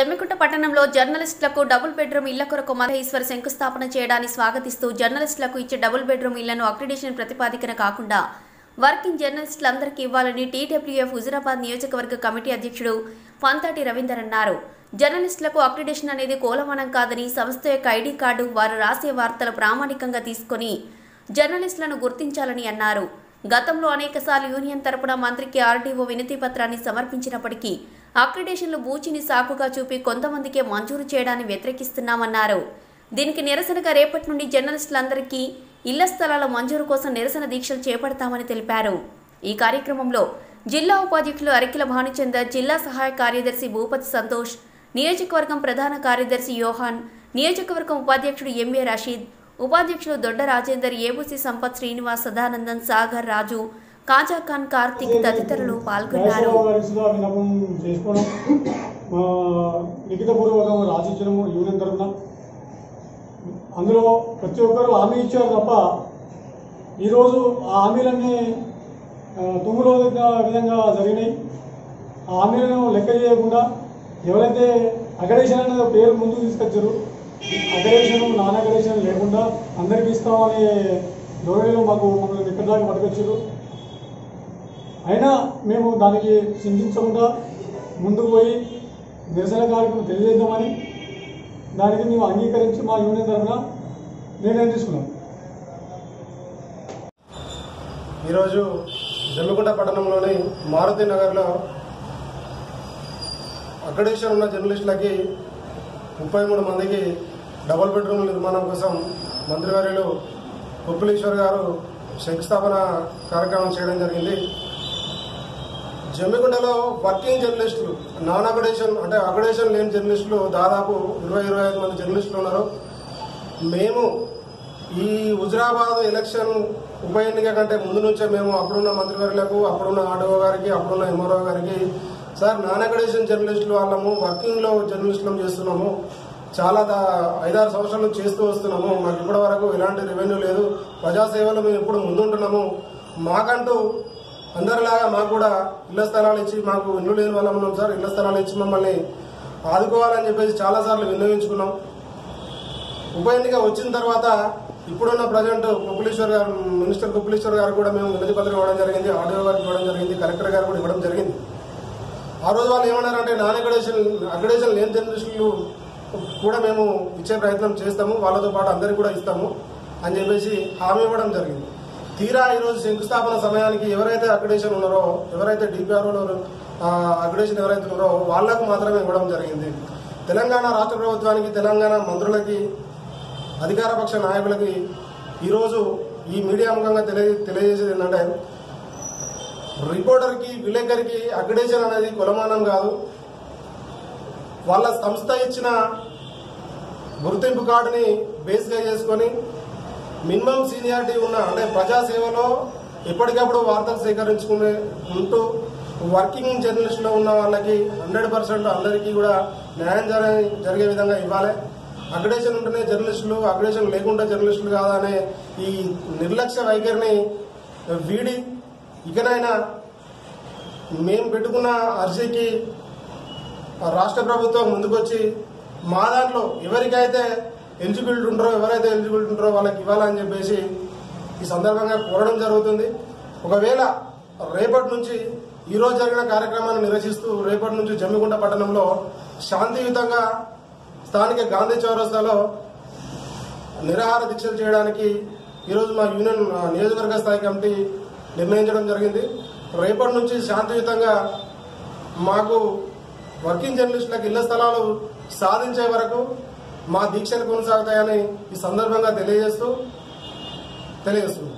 జమ్మికుంట పట్టణంలో జర్నలిస్టులకు double bedroom ఇళ్ల కొరకు మహేశ్వర్ శంకుస్థాపన చేయడాన్ని స్వాగతిస్తూ జర్నలిస్టులకు ఇచ్చే డబుల్ బెడ్రూమ్ ఇళ్లను అక్రిడేషన్ ప్రతిపాదికన కాకుండా వర్కింగ్ జర్నలిస్టులందరికీ ఇవ్వాలని టీడబ్ల్యూఎఫ్ హుజురాబాద్ నియోజకవర్గ కమిటీ అధ్యక్షుడు పంతాటి రవీందర్ అన్నారు జర్నలిస్టులకు అక్రిడేషన్ అనేది కోలమానం కాదని సంస్థ యొక్క ఐడి కార్డు వారు రాసే వార్తలు ప్రామాణికంగా తీసుకొని జర్నలిస్టులను గుర్తించాలని అన్నారు గతంలో అనేకసార్లు యూనియన్ తరపున మంత్రికి ఆర్డీఓ వినతి పత్రాన్ని సమర్పించినప్పటికీ అక్రిడేషన్లు బూచిని సాకుగా చూపి కొంతమందికే మంజూరు చేయడాన్ని వ్యతిరేకిస్తున్నామన్నారు దీనికి నిరసనగా రేపటి నుండి జర్నలిస్టులందరికీ ఇళ్ల స్థలాల మంజూరు కోసం నిరసన దీక్షలు చేపడతామని తెలిపారు ఈ కార్యక్రమంలో జిల్లా ఉపాధ్యక్షులు అరికిల భానుచందర్ జిల్లా సహాయ కార్యదర్శి భూపతి సంతోష్ నియోజకవర్గం ప్రధాన కార్యదర్శి యోహాన్ నియోజకవర్గం ఉపాధ్యక్షుడు ఎంఏ రషీద్ ఉపాధ్యక్షులు దొడ్డ రాజేందర్ ఏబుసి సంపత్ శ్రీనివాస్ సదానందన్ సాగర్ రాజు కాజా ఖాన్ కార్తిక్ తదితరులు పాల్గొన్నారు వరుసగా విన్నపం చేసుకోవడం ఆ, లిఖితపూర్వకం రాసిచ్చడము యూనియన్ తరఫున అందులో ప్రతి ఒక్కరు హామీ ఇచ్చారు తప్ప ఈరోజు ఆ హామీలన్నీ ఆ, తుమ్ములో దగ్గర విధంగా జరిగినాయి ఆ హామీలను లెక్క చేయకుండా ఎవరైతే అగడేషన్ అనే పేరు ముందుకు తీసుకొచ్చారు అగడేషన్ నాన్ అగడేషన్ లేకుండా అందరికీ ఇస్తామనే ధోరణిలో మాకు మమ్మల్ని ఇక్కడ దాకా పట్టుకొచ్చారు అయినా మేము దానికి చింతించకుండా ముందుకు పోయి నిరసన కార్యక్రమం తెలియజేద్దామని దానికి మేము అంగీకరించి మా యూనియన్ తరఫున నిర్ణయం తీసుకున్నాం ఈరోజు జమ్మికుంట పట్టణంలోని మారుతి నగర్లో అక్కడేషన్ ఉన్న జర్నలిస్టులకి ముప్పై మూడు మందికి డబుల్ బెడ్రూమ్ నిర్మాణం కోసం మంత్రివర్యులు కొప్పులీశ్వర్ గారు శంకుస్థాపన కార్యక్రమం చేయడం జరిగింది జమ్మిగుంటలో వర్కింగ్ జర్నలిస్టులు నాన్ అకడేషన్ అంటే అకడేషన్ లేని జర్నలిస్టులు దాదాపు ఇరవై ఇరవై ఐదు మంది జర్నలిస్టులు ఉన్నారు మేము ఈ హుజరాబాద్ ఎలక్షన్ ఉప ఎన్నిక కంటే ముందు నుంచే మేము అప్పుడున్న మంత్రివర్యులకు అప్పుడున్న ఆర్డీఓ గారికి అప్పుడున్న ఎంఆర్ఓ గారికి సార్ నాన్ అకడేషన్ జర్నలిస్టులు వాళ్ళము వర్కింగ్ లో జర్నలిస్టులం చేస్తున్నాము చాలా దా- ఐదారు సంవత్సరాల నుంచి చేస్తూ వస్తున్నాము మాకు ఇప్పటి వరకు ఎలాంటి రెవెన్యూ లేదు ప్రజాసేవలో మేము ఎప్పుడు ముందుంటున్నాము మాకంటూ అందరిలాగా మాకు కూడా ఇళ్ల స్థలాలు ఇచ్చి మాకు ఇల్లు లేని వాళ్ళం ఉన్నాం సార్ ఇళ్ల స్థలాలు ఇచ్చి మమ్మల్ని ఆదుకోవాలని చెప్పేసి చాలాసార్లు విన్నవించుకున్నాం ఉప ఎన్నిక వచ్చిన తర్వాత ఇప్పుడున్న ప్రజెంట్ కుప్పలీశ్వర్ గారు మినిస్టర్ కుప్పలీశ్వర్ గారు కూడా మేము వినతి పత్రం ఇవ్వడం జరిగింది ఆడియో గారికి ఇవ్వడం జరిగింది కలెక్టర్ గారు కూడా ఇవ్వడం జరిగింది ఆ రోజు వాళ్ళు ఏమన్నారంటే నాన్ అగ్రేషన్ అగ్రేషన్ లేని జర్నలిస్టులు కూడా మేము ఇచ్చే ప్రయత్నం చేస్తాము వాళ్ళతో పాటు అందరికి కూడా ఇస్తాము అని చెప్పేసి హామీ ఇవ్వడం జరిగింది తీరా ఈరోజు శంకుస్థాపన సమయానికి ఎవరైతే అగ్రేషన్ ఉన్నారో ఎవరైతే డిపిఆర్ఓలో అగ్రేషన్ ఎవరైతే ఉన్నారో వాళ్లకు మాత్రమే ఇవ్వడం జరిగింది తెలంగాణ రాష్ట్ర ప్రభుత్వానికి తెలంగాణ మంత్రులకి అధికార పక్ష నాయకులకి ఈరోజు ఈ మీడియా ముఖంగా తెలియ తెలియజేసేది ఏంటంటే రిపోర్టర్కి విలేకరికి అగ్రేషన్ అనేది కొలమానం కాదు వాళ్ళ సంస్థ ఇచ్చిన గుర్తింపు కార్డుని బేస్గా చేసుకొని మినిమం సీనియారిటీ ఉన్న అంటే ప్రజాసేవలో ఎప్పటికప్పుడు వార్తలు సేకరించుకునే ఉంటూ వర్కింగ్ జర్నలిస్టులో ఉన్న వాళ్ళకి హండ్రెడ్ పర్సెంట్ అందరికీ కూడా న్యాయం జరిగే జరిగే విధంగా ఇవ్వాలి అగ్రేషన్ ఉంటేనే జర్నలిస్టులు అగ్రేషన్ లేకుండా జర్నలిస్టులు కాదా అనే ఈ నిర్లక్ష్య వైఖరిని వీడి ఇకనైనా మేము పెట్టుకున్న అర్జీకి రాష్ట్ర ప్రభుత్వం ముందుకొచ్చి మా దాంట్లో ఎవరికైతే ఎలిజిబిలిటీ ఉంటారో ఎవరైతే ఎలిజిబిలిటీ ఉంటారో వాళ్ళకి ఇవ్వాలని చెప్పేసి ఈ సందర్భంగా కోరడం జరుగుతుంది ఒకవేళ రేపటి నుంచి ఈ రోజు జరిగిన కార్యక్రమాన్ని నిరసిస్తూ రేపటి నుంచి జమ్మిగుంట పట్టణంలో శాంతియుతంగా స్థానిక గాంధీ చౌరస్తాలో నిరాహార దీక్షలు చేయడానికి ఈరోజు మా యూనియన్ ఆ, నియోజకవర్గ స్థాయి కమిటీ నిర్ణయించడం జరిగింది రేపటి నుంచి శాంతియుతంగా మాకు వర్కింగ్ జర్నలిస్టులకు ఇళ్ల స్థలాలు సాధించే వరకు మా దీక్షలు కొనసాగుతాయని ఈ సందర్భంగా తెలియజేస్తూ తెలియజేస్తుంది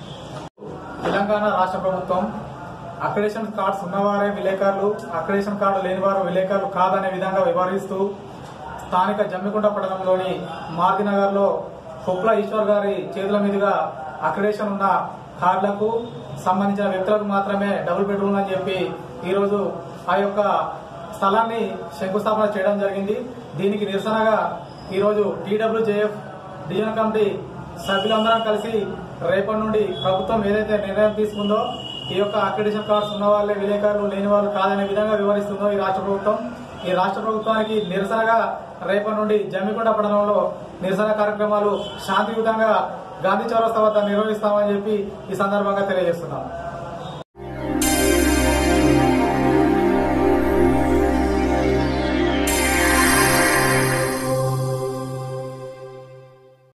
తెలంగాణ రాష్ట్ర ప్రభుత్వం అక్రిడేషన్ కార్డ్స్ ఉన్నవారే విలేకరులు అక్రిడేషన్ కార్డు లేని వారు విలేకరులు కాదనే విధంగా వివరిస్తూ స్థానిక జమ్మికుంట పట్టణంలోని మారుతినగర్ లో కుప్ల ఈశ్వర్ గారి చేతుల మీదుగా అక్రిడేషన్ ఉన్న కార్డులకు సంబంధించిన వ్యక్తులకు మాత్రమే డబుల్ బెడ్రూమ్ అని చెప్పి ఈ రోజు ఆ యొక్క స్థలాన్ని శంకుస్థాపన చేయడం జరిగింది దీనికి నిరసనగా ఈ రోజు టీడబ్ల్యూజేఎఫ్ డివిజన్ కమిటీ సభ్యులందరం కలిసి రేపటి నుండి ప్రభుత్వం ఏదైతే నిర్ణయం తీసుకుందో ఈ యొక్క అక్రిడేషన్ కార్డ్స్ ఉన్న వాళ్ళే విలేకరులు లేని వాళ్ళు కాదనే విధంగా వివరిస్తుందో ఈ రాష్ట్ర ప్రభుత్వం ఈ రాష్ట్ర ప్రభుత్వానికి నిరసనగా రేపటి నుండి జమ్మికొండ పట్టణంలో నిరసన కార్యక్రమాలు శాంతియుతంగా గాంధీ చౌరస్తా వద్ద నిర్వహిస్తామని చెప్పి ఈ సందర్భంగా తెలియజేస్తున్నాం